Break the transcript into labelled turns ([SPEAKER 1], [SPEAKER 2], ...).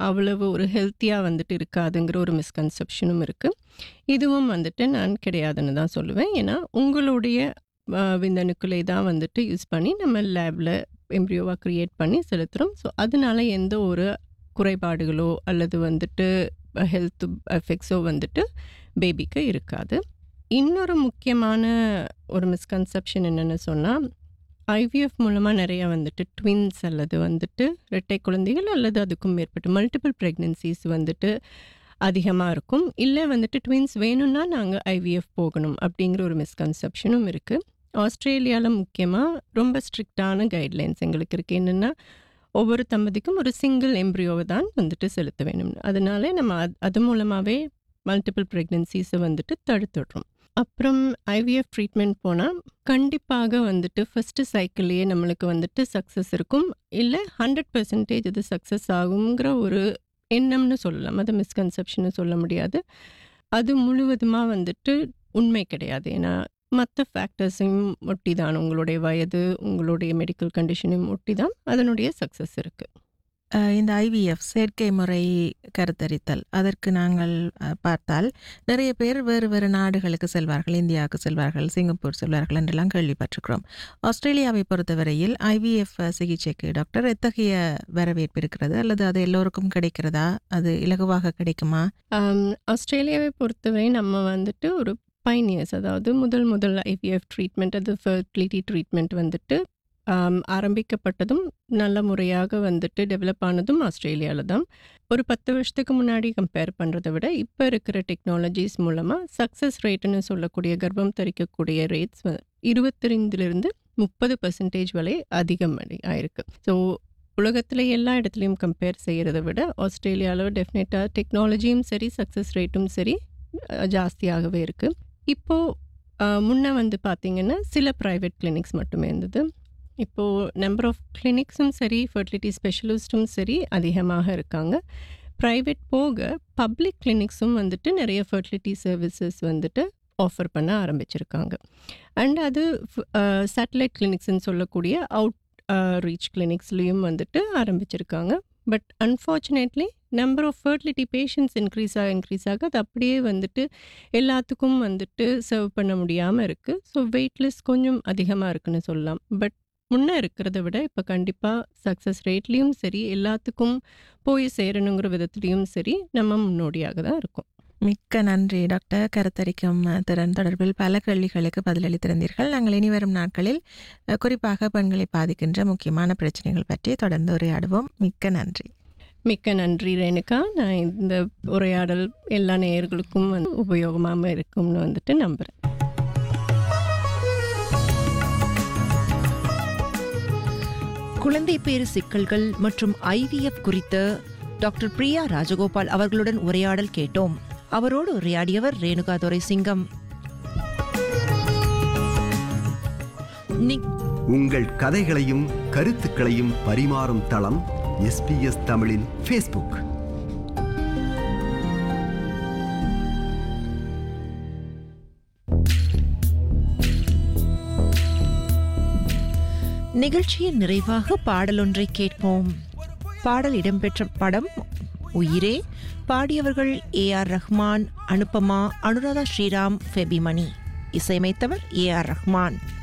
[SPEAKER 1] அவ்வளவு ஒரு ஹெல்த்தியாக வந்துட்டு இருக்காதுங்கிற ஒரு மிஸ்கன்செப்ஷனும் இருக்குது இதுவும் வந்துட்டு நான் கிடையாதுன்னு தான் சொல்லுவேன் ஏன்னா உங்களுடைய அஹ், விந்தணுக்களை தான் வந்துட்டு யூஸ் பண்ணி நம்ம லேபில் எம்ப்ரியோவாக க்ரியேட் பண்ணி செலுத்துகிறோம் ஸோ அதனால எந்த ஒரு குறைபாடுகளோ அல்லது வந்துட்டு ஹெல்த் எஃபெக்ட்ஸோ வந்துட்டு பேபிக்கு இருக்காது இன்னொரு முக்கியமான ஒரு மிஸ்கன்செப்ஷன் என்னென்னு சொன்னால் ஐவிஎஃப் மூலமாக நிறைய வந்துட்டு ட்வின்ஸ் அல்லது வந்துட்டு இரட்டை குழந்தைகள் அல்லது அதுக்கும் மேற்பட்டு மல்டிபிள் ப்ரெக்னென்சிஸ் வந்துட்டு அதிகமாக இருக்கும் இல்லை வந்துட்டு ட்வின்ஸ் வேணும்னா நாங்கள் ஐவிஎஃப் போகணும் அப்படிங்கிற ஒரு மிஸ்கன்செப்ஷனும் இருக்குது ஆஸ்திரேலியாவில் முக்கியமாக ரொம்ப ஸ்ட்ரிக்டான கைட்லைன்ஸ் எங்களுக்கு இருக்குது என்னென்னா ஒவ்வொரு தம்பதிக்கும் ஒரு சிங்கிள் எம்ப்ரியோவை தான் வந்துட்டு செலுத்த வேணும் அதனால நம்ம அது அது மூலமாகவே மல்டிபிள் ப்ரெக்னென்சிஸை வந்துட்டு தடுத்துடுறோம் அப்புறம் ஐவிஎஃப் ட்ரீட்மெண்ட் போனால் கண்டிப்பாக வந்துட்டு ஃபஸ்ட்டு சைக்கிள்லேயே நம்மளுக்கு வந்துட்டு சக்ஸஸ் இருக்கும் இல்லை ஹண்ட்ரட் பர்சன்டேஜ் இது சக்ஸஸ் ஆகுங்கிற ஒரு எண்ணம்னு சொல்லலாம் அது மிஸ்கன்செப்ஷன் சொல்ல முடியாது அது முழுவதுமாக வந்துட்டு உண்மை கிடையாது ஏன்னா மற்ற ஃபேக்டர்ஸையும் ஒட்டி தான் உங்களுடைய வயது உங்களுடைய மெடிக்கல் கண்டிஷனையும் ஒட்டி தான் அதனுடைய சக்ஸஸ் இருக்குது
[SPEAKER 2] அஹ் இந்த ஐவிஎஃப் செயற்கை முறை கருத்தரித்தல் அதற்கு நாங்கள் அஹ், பார்த்தால் நிறைய பேர் வேறு வேறு நாடுகளுக்கு செல்வார்கள் இந்தியாவுக்கு செல்வார்கள் சிங்கப்பூர் செல்வார்கள் என்றெல்லாம் கேள்விப்பட்டிருக்கிறோம் ஆஸ்திரேலியாவை பொறுத்தவரையில் ஐவிஎஃப் சிகிச்சைக்கு டாக்டர் எத்தகைய வரவேற்பு இருக்கிறது அல்லது அது எல்லோருக்கும் கிடைக்கிறதா அது இலகுவாக கிடைக்குமா
[SPEAKER 1] ஆம், ஆஸ்திரேலியாவை பொறுத்தவரை நம்ம வந்துட்டு ஒரு பைனியர்ஸ் அதாவது முதல் முதல் ஐவிஎஃப் ட்ரீட்மெண்ட் அது ஃபர்டிலிட்டி ட்ரீட்மெண்ட் வந்துட்டு ஆம், ஆரம்பிக்கப்பட்டதும் நல்ல முறையாக வந்துட்டு டெவலப் ஆனதும் ஆஸ்திரேலியாவில் தான் ஒரு பத்து வருஷத்துக்கு முன்னாடி கம்பேர் பண்ணுறதை விட இப்போ இருக்கிற டெக்னாலஜிஸ் மூலமாக சக்ஸஸ் ரேட்டுன்னு சொல்லக்கூடிய கர்ப்பம் தரிக்கக்கூடிய ரேட்ஸ் இருபத்திரெண்டுலேருந்து முப்பது பர்சன்டேஜ் வரை அதிகம் அடை- ஆயிருக்கு ஸோ உலகத்தில் எல்லா இடத்துலையும் கம்பேர் செய்கிறத விட ஆஸ்திரேலியாவில் டெஃபினட்டாக டெக்னாலஜியும் சரி சக்ஸஸ் ரேட்டும் சரி அஹ், ஜாஸ்தியாகவே இருக்குது இப்போது முன்ன வந்து பார்த்திங்கன்னா சில ப்ரைவேட் கிளினிக்ஸ் மட்டுமே இருந்தது இப்போது நம்பர் ஆஃப் கிளினிக்ஸும் சரி ஃபர்டிலிட்டி ஸ்பெஷலிஸ்ட்டும் சரி அதிகமாக இருக்காங்க ப்ரைவேட் போக பப்ளிக் கிளினிக்ஸும் வந்துட்டு நிறைய ஃபர்டிலிட்டி சர்வீசஸ் வந்துட்டு ஆஃபர் பண்ண ஆரம்பிச்சிருக்காங்க அண்ட் அது சேட்டலைட் கிளினிக்ஸ்னு சொல்லக்கூடிய அவுட் ரீச் கிளினிக்ஸ்லேயும் வந்துட்டு ஆரம்பிச்சிருக்காங்க but unfortunately number of fertility patients increase ஆக இன்க்ரீஸ் ஆக அது அப்படியே வந்துட்டு எல்லாத்துக்கும் வந்துட்டு சர்வ் பண்ண முடியாமல் இருக்குது ஸோ வெயிட்லெஸ் கொஞ்சம் அதிகமாக இருக்குன்னு சொல்லலாம் பட் முன்னே இருக்கிறத விட இப்போ கண்டிப்பாக சக்ஸஸ் ரேட்லேயும் சரி எல்லாத்துக்கும் போய் சேரணுங்கிற விதத்துலேயும் சரி நம்ம முன்னோடியாக தான் இருக்கோம்
[SPEAKER 2] மிக்க நன்றி டாக்டர் கருத்தரிக்கும் அஹ், திறன் தொடர்பில் பல கேள்விகளுக்கு பதிலளித்திருந்தீர்கள் நாங்கள் இனிவரும் நாட்களில் அஹ், குறிப்பாக பெண்களை பாதிக்கின்ற முக்கியமான பிரச்சனைகள் பற்றி தொடர்ந்து உரையாடுவோம் மிக்க நன்றி
[SPEAKER 1] மிக்க நன்றி ரேணுகா நான் இந்த உரையாடல் எல்லா நேயர்களுக்கும் வந்து உபயோகமாக இருக்கும்னு வந்துட்டு நம்புகிறேன்
[SPEAKER 3] குழந்தை பேறு சிக்கல்கள் மற்றும் ஐவிஎஃப் குறித்த டாக்டர் பிரியா ராஜகோபால் அவர்களுடன் உரையாடல் கேட்டோம் அவரோடு உரையாடியவர் ரேணுகா துரைசிங்கம் நி-
[SPEAKER 4] உங்கள் கதைகளையும் கருத்துக்களையும் பரிமாறும் தளம் எஸ்பிஎஸ் தமிழின் ஃபேஸ்புக்
[SPEAKER 3] நிகழ்ச்சியின் நிறைவாக பாடலொன்றை கேட்போம் பாடல் இடம்பெற்ற படம் உயிரே பாடியவர்கள் ஏ ஆர் ரஹ்மான் அனுபமா அனுராதா ஸ்ரீராம் ஃபெபிமணி இசையமைத்தவர் ஏ ஆர் ரஹ்மான்